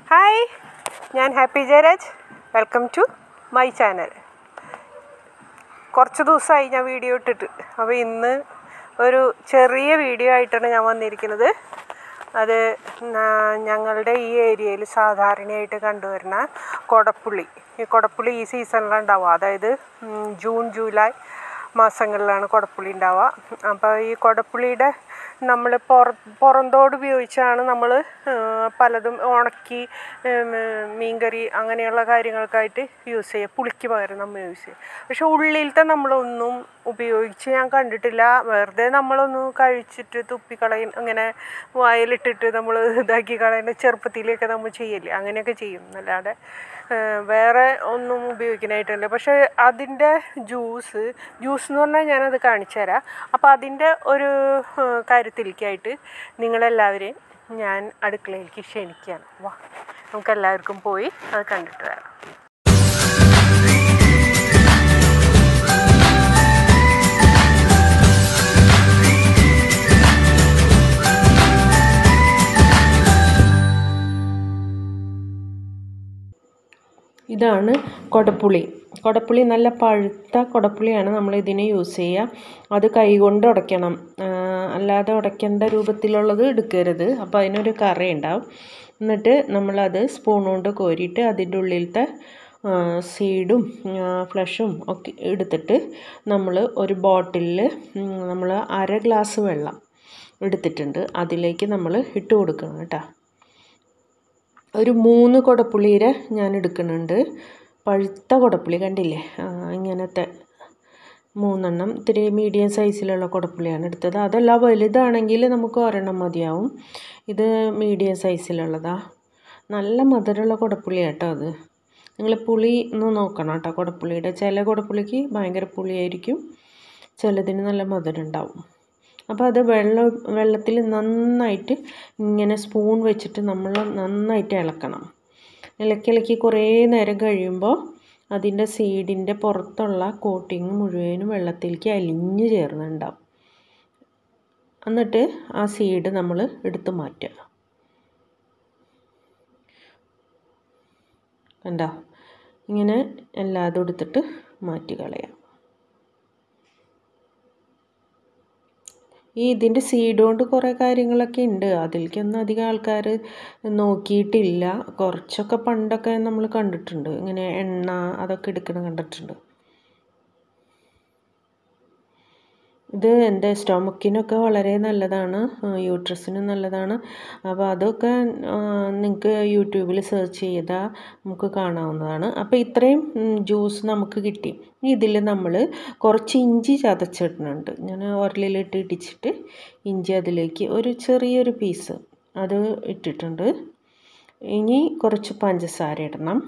hi ഞാൻ Happy Jayaraj welcome to my channel കുറച്ച് ദിവസമായി ഞാൻ വീഡിയോ ഇട്ടിട്ട് അപ്പോൾ ഇന്ന് ഒരു ചെറിയ വീഡിയോ ആയിട്ടാണ് ഞാൻ വന്നിരിക്കുന്നത് അത് ന- ഞങ്ങളുടെ ഈ ഏരിയയിൽ സാധാരണയായിട്ട് കണ്ടുവരുന്ന കൊടപ്പുള്ളി ഈ കൊടപ്പുള്ളി ഈ സീസണിലുണ്ടാവുക അതായത് ഉം, ജൂൺ ജൂലൈ മാസങ്ങളിലാണ് കുടപ്പുളി ഉണ്ടാവുക അപ്പോൾ ഈ കുടപ്പുളിയുടെ നമ്മൾ പുറ പുറന്തോട് ഉപയോഗിച്ചാണ് നമ്മൾ പലതും ഉണക്കി ഉം, മീൻകറി അങ്ങനെയുള്ള കാര്യങ്ങൾക്കായിട്ട് യൂസ് ചെയ്യുക പുളിക്ക് പകരം നമ്മൾ യൂസ് ചെയ്യും പക്ഷെ ഉള്ളിലത്തെ നമ്മളൊന്നും ഉപയോഗിച്ച് ഞാൻ കണ്ടിട്ടില്ല വെറുതെ നമ്മളൊന്ന് കഴിച്ചിട്ട് തുപ്പിക്കളയും അങ്ങനെ വായിലിട്ടിട്ട് നമ്മൾ ഇതാക്കി കളയുന്ന ചെറുപ്പത്തിലൊക്കെ നമ്മൾ ചെയ്യില്ലേ അങ്ങനെയൊക്കെ ചെയ്യും അല്ലാതെ ഏഹ്, വേറെ ഒന്നും ഉപയോഗിക്കാനായിട്ടില്ല പക്ഷേ അതിൻ്റെ ജ്യൂസ് ജ്യൂസ് എന്ന് പറഞ്ഞാൽ ഞാനത് കാണിച്ചു തരാം അപ്പോൾ അതിൻ്റെ ഒരു ഏഹ്, കാര്യത്തിലേക്കായിട്ട് നിങ്ങളെല്ലാവരെയും ഞാൻ അടുക്കളയിലേക്ക് ക്ഷണിക്കുകയാണ് വാ നമുക്കെല്ലാവർക്കും പോയി അത് കണ്ടിട്ട് വരാം ഇതാണ് കൊടപ്പുളി കൊടപ്പുളി നല്ല പഴുത്ത കൊടപ്പുളിയാണ് നമ്മൾ ഇതിന് യൂസ് ചെയ്യുക അത് കൈകൊണ്ട് ഉടയ്ക്കണം ആ, അല്ലാതെ ഉടയ്ക്കേണ്ട രൂപത്തിലുള്ളത് എടുക്കരുത് അപ്പോൾ അതിനൊരു കറ ഉണ്ടാവും എന്നിട്ട് നമ്മളത് സ്പൂൺ കൊണ്ട് കോരിയിട്ട് അതിൻ്റെ ഉള്ളിലത്തെ സീഡും ഫ്ലഷും ഒക്കെ എടുത്തിട്ട് നമ്മൾ ഒരു ബോട്ടിലിൽ നമ്മൾ അര ഗ്ലാസ് വെള്ളം എടുത്തിട്ടുണ്ട് അതിലേക്ക് നമ്മൾ ഇട്ട് കൊടുക്കണം കേട്ടോ ഒരു മൂന്ന് കുടപ്പുളിയുടെ ഞാൻ എടുക്കുന്നുണ്ട് പഴുത്ത കുടപ്പുളി കണ്ടില്ലേ ആ, ഇങ്ങനത്തെ മൂന്നെണ്ണം ഇത്തിരി മീഡിയം സൈസിലുള്ള കുടപ്പുളിയാണ് എടുത്തത് അതല്ല വലുതാണെങ്കിൽ നമുക്ക് ഒരെണ്ണം മതിയാവും ഇത് മീഡിയം സൈസിലുള്ളതാ നല്ല മധുരമുള്ള കുടപ്പുളി കേട്ടോ അത് നിങ്ങൾ പുളി ഒന്ന് നോക്കണം കേട്ടോ കുടപ്പുളിയുടെ ചില കുടപ്പുളിക്ക് ഭയങ്കര പുളിയായിരിക്കും ചിലതിന് നല്ല മധുരം ഉണ്ടാവും അപ്പോൾ അത് വെള്ളം വെള്ളത്തിൽ നന്നായിട്ട് ഇങ്ങനെ സ്പൂൺ വെച്ചിട്ട് നമ്മൾ നന്നായിട്ട് ഇളക്കണം ഇളക്കി ഇളക്കി കുറേ നേരം കഴിയുമ്പോൾ അതിൻ്റെ സീഡിൻ്റെ പുറത്തുള്ള കോട്ടിങ് മുഴുവനും വെള്ളത്തിലേക്ക് അലിഞ്ഞ് ചേർന്നുണ്ടാവും എന്നിട്ട് ആ സീഡ് നമ്മൾ എടുത്ത് മാറ്റുക കണ്ടോ ഇങ്ങനെ എല്ലാതും എടുത്തിട്ട് മാറ്റി കളയാം ഈ ഇതിൻ്റെ സീഡ് കൊണ്ട് കുറേ കാര്യങ്ങളൊക്കെ ഉണ്ട് അതിലേക്കൊന്നും അധികം ആൾക്കാർ നോക്കിയിട്ടില്ല കുറച്ചൊക്കെ പണ്ടൊക്കെ നമ്മൾ കണ്ടിട്ടുണ്ട് ഇങ്ങനെ എണ്ണ അതൊക്കെ എടുക്കണം കണ്ടിട്ടുണ്ട് ഇത് എൻ്റെ സ്റ്റൊമക്കിനൊക്കെ വളരെ നല്ലതാണ് യൂട്രസിനും നല്ലതാണ് അപ്പോൾ അതൊക്കെ നിങ്ങൾക്ക് യൂട്യൂബിൽ സെർച്ച് ചെയ്താൽ നമുക്ക് കാണാവുന്നതാണ് അപ്പോൾ ഇത്രയും ജ്യൂസ് നമുക്ക് കിട്ടി ഇതിൽ നമ്മൾ കുറച്ച് ഇഞ്ചി ചതച്ചിടുന്നുണ്ട് ഞാൻ ഉരലിലിട്ട് ഇടിച്ചിട്ട് ഇഞ്ചി അതിലേക്ക് ഒരു ചെറിയൊരു പീസ് അത് ഇട്ടിട്ടുണ്ട് ഇനി കുറച്ച് പഞ്ചസാര ഇടണം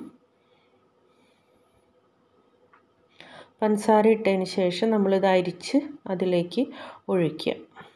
പഞ്ചസാര ഇട്ടതിന് ശേഷം നമ്മളിത് അരിച്ച് അതിലേക്ക് ഒഴിക്കുക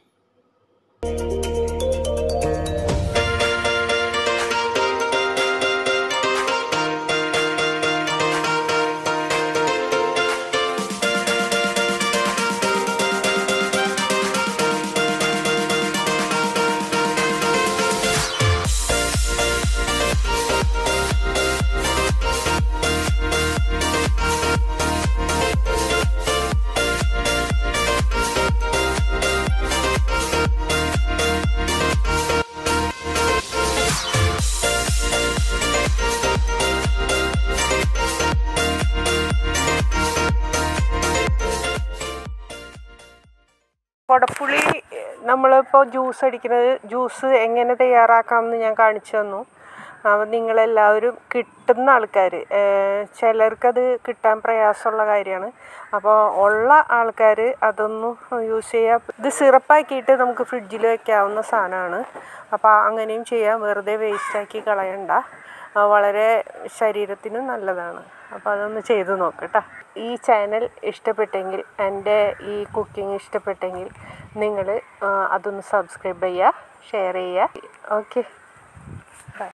കൊടപ്പുളി നമ്മളിപ്പോൾ ജ്യൂസ് അടിക്കുന്നത് ജ്യൂസ് എങ്ങനെ തയ്യാറാക്കാമെന്ന് ഞാൻ കാണിച്ചു തന്നു അപ്പോൾ നിങ്ങളെല്ലാവരും കിട്ടുന്ന ആൾക്കാർ ചിലർക്കത് കിട്ടാൻ പ്രയാസമുള്ള കാര്യമാണ് അപ്പോൾ ഉള്ള ആൾക്കാർ അതൊന്ന് യൂസ് ചെയ്യുക ഇത് സിറപ്പാക്കിയിട്ട് നമുക്ക് ഫ്രിഡ്ജിൽ വെക്കാവുന്ന സാധനമാണ് അപ്പോൾ അങ്ങനെയും ചെയ്യാം വെറുതെ വേസ്റ്റാക്കി കളയണ്ട ആ, വളരെ ശരീരത്തിനും നല്ലതാണ് അപ്പോൾ അതൊന്ന് ചെയ്ത് നോക്കട്ടോ ഈ ചാനൽ ഇഷ്ടപ്പെട്ടെങ്കിൽ എൻ്റെ ഈ കുക്കിംഗ് ഇഷ്ടപ്പെട്ടെങ്കിൽ നിങ്ങൾ അതൊന്ന് സബ്സ്ക്രൈബ് ചെയ്യുക ഷെയർ ചെയ്യുക ഓക്കെ